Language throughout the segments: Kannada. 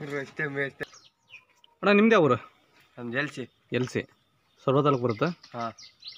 ರಸ್ತೆ ಮೇಸ್ತೆ ಅಣ್ಣ ನಿಮ್ದು ಯಾವ ಊರು ನಮ್ ಜಲ್ಸಿ ಎಲ್ ಸಿ ಸರ್ವ ತಾಲೂಕು ಬರುತ್ತಾ ಹಾ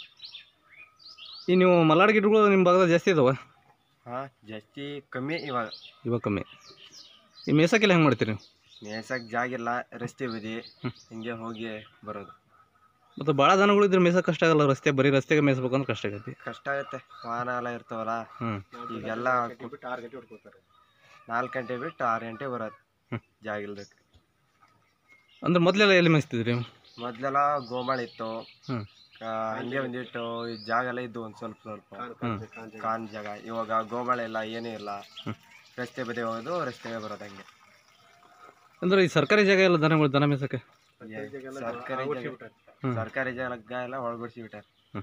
ಈ ನೀವು ಮಲ್ನಾಡ್ ಗಿಡಗಳು ನಿಮ್ಮ ಭಾಗದಾಗ ಜಾಸ್ತಿ ಇದಾವ ಹಾ ಜಾಸ್ತಿ ಕಮ್ಮಿ ಇವಾಗ ಇವಾಗ ಕಮ್ಮಿ ಈ ಮೇಸಕ್ಕೆಲ್ಲ ಹೆಂಗೆ ಮಾಡ್ತೀರಿ ನೀವು ಮೇಸಕ್ ಜಾಗಿಲ್ಲ ರಸ್ತೆ ಬದಿ ಹಿಂಗೆ ಹೋಗಿ ಬರೋದು ಮತ್ತು ಭಾಳ ದನಗಳು ಇದ್ರೆ ಮೇಸಕ್ಕೆ ಕಷ್ಟ ಆಗಲ್ಲ ರಸ್ತೆ ಬರೀ ರಸ್ತೆಗೆ ಮೇಯಿಸ್ಬೇಕಂದ್ರೆ ಕಷ್ಟ ಆಗೈತಿ ಕಷ್ಟ ಆಗತ್ತೆ ವಾಹನ ಎಲ್ಲ ಇರ್ತಾವಲ್ಲ ಹ್ಞೂ ಈಗೆಲ್ಲ ಆರು ಗಂಟೆ ಹೊಡ್ಕೋತಾರೆ ನಾಲ್ಕು ಗಂಟೆ ಬಿಟ್ಟು ಆರು ಗಂಟೆ ಬರೋದು ಹ್ಮ್. ಜಾಗಿಲ್ದಕ್ಕೆ ಅಂದ್ರೆ ಮೊದಲೆಲ್ಲ ಎಲ್ಲಿ ಮೇಯಿಸ್ತಿದ್ರಿ ಮೊದ್ಲೆಲ್ಲ ಗೋಮಾಳ ಇತ್ತು ಹ್ಞೂ ಆ, ಹಂಗೆ ಒಂದಿಟ್ಟು ಈ ಜಾಗ ಎಲ್ಲ ಇದ್ದು ಒಂದು ಸ್ವಲ್ಪ ಸ್ವಲ್ಪ ಹ್ಞೂ ಕಾನ್ ಜಾಗ ಇವಾಗ ಗೋಮಾಳ ಇಲ್ಲ ಏನೂ ಇಲ್ಲ ಹ್ಮ್. ರಸ್ತೆ ಬದಿ ಹೋಗೋದು ರಸ್ತೆಗೆ ಬರೋದು ಹಂಗೆ ಅಂದ್ರೆ ಈ ಸರ್ಕಾರಿ ಜಾಗ ಎಲ್ಲ ದನಗಳು ದನ ಮೇಯ್ಸಕ್ಕೆ ಸರ್ಕಾರಿ ಜಾಗ ಹ್ಮ್. ಸರ್ಕಾರಿ ಜಾಗ ಎಲ್ಲ ಒಳಬಿಡ್ಸಿ ಬಿಟ್ಟಾರ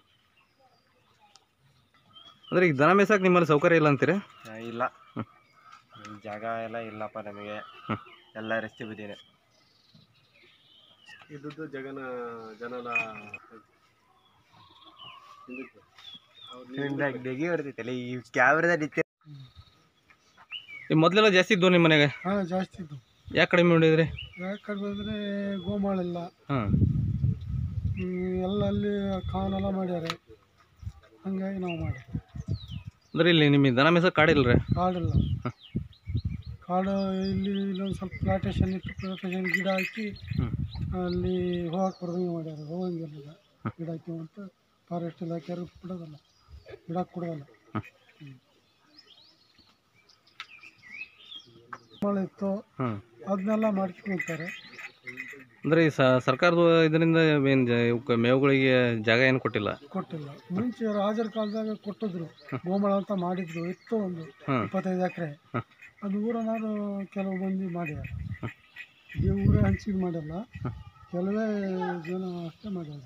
ಅಂದ್ರೆ ಈಗ ದನ ಮೇಯ್ಸಕ್ಕೆ ನಿಮ್ಮಲ್ಲಿ ಸೌಕರ್ಯ ಇಲ್ಲ ಅಂತೀರಿ ಆ, ಇಲ್ಲ ಈ ಜಾಗ ಎಲ್ಲ ಇಲ್ಲಪ್ಪ ನಮಗೆ ಹ್ಮ್. ಎಲ್ಲ ರಸ್ತೆ ಬದಿನೇ ಇದ್ದದ್ದು ಜಗನ ಜನನ ಡೆಗಿ ಬರ್ತೈತಲ್ಲ ಈ ಕ್ಯಾಮ್ರಾದ ನಿತ್ಯ ಈ ಮೊದಲೆಲ್ಲ ಜಾಸ್ತಿ ಇದ್ವು ನಿಮ್ಮ ಮನೆಗೆ ಹಾಂ ಜಾಸ್ತಿ ಇದ್ದು ಯಾಕೆ ಕಡಿಮೆ ಮಾಡಿದ್ರಿ ಯಾಕೆ ಕಡಿಮೆ ಅಂದರೆ ಗೋಮಾಳಿಲ್ಲ ಹಾಂ ಹ್ಮ್, ಎಲ್ಲ ಅಲ್ಲಿ ಕಾನೆಲ್ಲ ಮಾಡ್ಯಾರೆ ಹಂಗಾಗಿ ನಾವು ಮಾಡಿ ಅಂದ್ರೆ ಇಲ್ಲಿ ನಿಮಗೆ ದನ ಮೇಯ್ಸಕ್ಕೆ ಕಾಡಿಲ್ಲ ರೀ ಕಾಡಿಲ್ಲ ಕಾಡು ಇಲ್ಲಿ ಇಲ್ಲೊಂದು ಸ್ವಲ್ಪ ಪ್ಲಾಟೇಷನ್ ಇತ್ತು ಪ್ಲಾಟೇಷನ್ ಗಿಡ ಹಾಕಿ ಹ್ಞೂ ಅಲ್ಲಿ ಹೋಗಕ್ಕೆ ಬರ್ದಂಗೆ ಮಾಡ್ಯಾರ ಹೋಗಂಗಿಲ್ಲ ಗಿಡ ಹಾಕಿ ಅಂತ ಫಾರೆಸ್ಟ್ ಇಲಾಖೆಯವರು ಬಿಡೋದಲ್ಲ ಗಿಡ ಕೊಡೋದಲ್ಲ ಮಳೆ ಇತ್ತು ಹಾಂ ಅದನ್ನೆಲ್ಲ ಮಾಡ್ಕೊಂತಾರೆ ಅಂದ್ರೆ ಈ ಸ- ಸರ್ಕಾರದ ಇದರಿಂದ ಏನು ಇವಕ್ಕೆ ಮೇವುಗಳಿಗೆ ಜಾಗ ಏನು ಕೊಟ್ಟಿಲ್ಲ ಕೊಟ್ಟಿಲ್ಲ ಮುಂಚೆ ರಾಜರ ಕಾಲದಾಗ ಕೊಟ್ಟಿದ್ರು ಗೋಮಳ ಅಂತ ಮಾಡಿದ್ರು ಇತ್ತು ಒಂದು ಹ್ಮ್. ಇಪ್ಪತ್ತೈದು ಎಕರೆ ಹ್ಮ್. ಅದು ಊರನಾರು ಕೆಲವು ಮಂದಿ ಮಾಡ್ಯಾರ ಈ ಊರೇ ಹಂಚಿಗೆ ಮಾಡಲ್ಲ ಕೆಲವೇ ಜನ ಅಷ್ಟೇ ಮಾಡ್ಯಾರ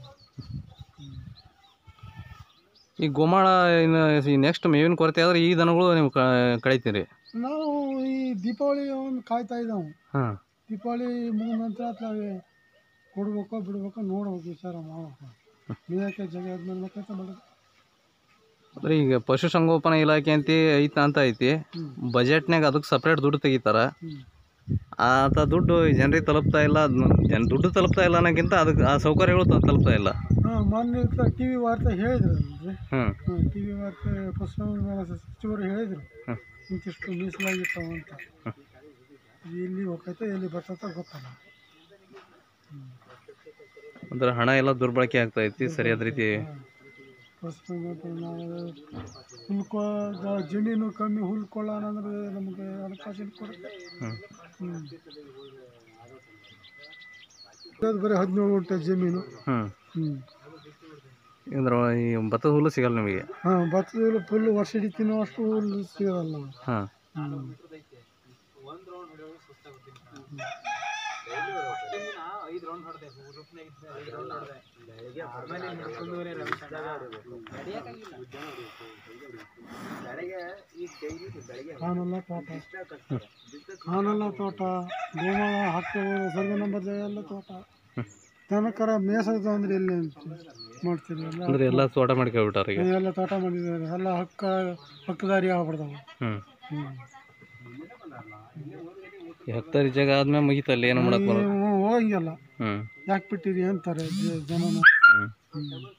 ಈ ಗೋಮಾಳ ಇನ್ನು ಈ ನೆಕ್ಸ್ಟ್ ಮೇವಿನ ಕೊರತೆ ಆದ್ರೆ ಈ ದನಗಳು ನೀವು ಕ- ಕಳೀತೀರಿ ನಾವು ಈ ದೀಪಾವಳಿ ಒಂದು ಕಾಯ್ತಾ ಇದ್ದಾವೆ ಹಾಂ ದೀಪಾವಳಿ ಮುಗಿದ ನಂತರ ಅತ್ಲಾಗೆ ಕೊಡ್ಬೇಕೋ ಬಿಡ್ಬೇಕೋ ನೋಡ್ಬೇಕು ವಿಚಾರ ಮಾಡ್ಬೇಕು ಮೇಯಕ್ಕೆ ಜಾಗ ಆದ್ಮೇಲೆ ಬೇಕಂತ ಮಾಡೋದು ಅಂದ್ರೆ ಈಗ ಪಶುಸಂಗೋಪನಾ ಇಲಾಖೆ ಅಂತ ಐತ ಅಂತ ಐತಿ ಹ್ಮ್. ಬಜೆಟ್ನಾಗ ಅದಕ್ಕೆ ಸಪ್ರೇಟ್ ದುಡ್ಡು ತೆಗಿತಾರ ಹ್ಞೂ ಆತ ದುಡ್ಡು ಜನರಿಗೆ ತಲುಪ್ತಾ ಇಲ್ಲ ಅದ್ನ ಜನ ದುಡ್ಡು ತಲುಪ್ತಾ ಇಲ್ಲ ಅನ್ನೋಕ್ಕಿಂತ ಅದಕ್ಕೆ ಆ ಸೌಕರ್ಯಗಳು ತ- ತಲುಪ್ತಾ ಇಲ್ಲ ಹಾಂ ಮೊನ್ನೆ ಟಿ ವಿ ವಾರ್ತೆ ಹೇಳಿದ್ರಲ್ರಿ ಹ್ಞೂ ಟಿ ವಿ ವಾರ್ತೆ ಪಶುಸಂಗೋಪನಾ ಸಚಿವರು ಹೇಳಿದರು ಹ್ಮ್. ಇಂತಿಷ್ಟು ಮೀಸಲಾಗಿರ್ತಾವ ಅಂತ ಎಲ್ಲಿ ಹೋಗ್ತೈತೆ ಎಲ್ಲಿ ಬರ್ತೈತೆ ಗೊತ್ತಲ್ಲ ಅಂದ್ರೆ ಹಣ ಎಲ್ಲ ದುರ್ಬಳಕೆ ಆಗ್ತಾ ಐತಿ ಸರಿಯಾದ ರೀತಿ ಪಶುಸಂಗೋಪನಾ ನಾವು ಹುಲ್ಕೊ ಜ- ಜಮೀನು ಕಮ್ಮಿ ಹುಲ್ಕೊಳ್ಳೋಣ ಅಂದ್ರೆ ನಮಗೆ ಅವಕಾಶ ಕೊಡುತ್ತೆ ಹ್ಞೂ ಹ್ಞೂ ಅದು ಬರೀ ಹದಿನೇಳು ಗುಂಟೆ ಜಮೀನು ಹ್ಞೂ ಹ್ಞೂ ಅಂದ್ರೆ ಈ ಭತ್ತದ ಹುಲ್ಲು ಸಿಗಲ್ಲ ನಿಮಗೆ ಹಾಂ ಭತ್ತದ ಫುಲ್ ವರ್ಷ ಇಡೀ ತಿನ್ನುವಷ್ಟು ಹುಲ್ಲು ಸಿಗಲ್ಲ ನಾವು ಹಾಂ ಹ್ಞೂ ಕಾನೆಲ್ಲ ತೋಟ ಕಾನೆಲ್ಲ ತೋಟ ಗೋಮಾಳ ಹಾಕ್ಕೋಬೋದು ಸರ್ವೆ ನಂಬರ್ ಜಾಗ ಎಲ್ಲ ತೋಟ ದನಕರ ಮೇಸೋದು ಅಂದ್ರೆ ಎಲ್ಲಿ ಅಂತ ಮಾಡ್ತೀರಿ ಎಲ್ಲ ಅಂದ್ರೆ ಎಲ್ಲ ತೋಟ ಮಾಡ್ಕೊಬಿಟ್ಟಾರ ಈಗ ಎಲ್ಲ ತೋಟ ಮಾಡಿದ್ದಾರೆ ಎಲ್ಲ ಹಕ್ಕ ಹಕ್ಕದಾರಿ ಆಗ್ಬಿಡ್ತಾವೆ ಹ್ಞೂ ಹ್ಞೂ ಈ ಹತ್ತಾರು ಜಾಗ ಆದ್ಮೇಲೆ ಮುಗಿತಲ್ಲ ಏನು ಮಾಡಕ್ ಬರಲ್ಲ ಹೋಗಂಗಿಲ್ಲ ಹ್ಞೂ ಯಾಕೆ ಬಿಟ್ಟಿರಿ ಅಂತಾರೆ ಜ- ಜನನ ಹ್ಞೂ ಹ್ಞೂ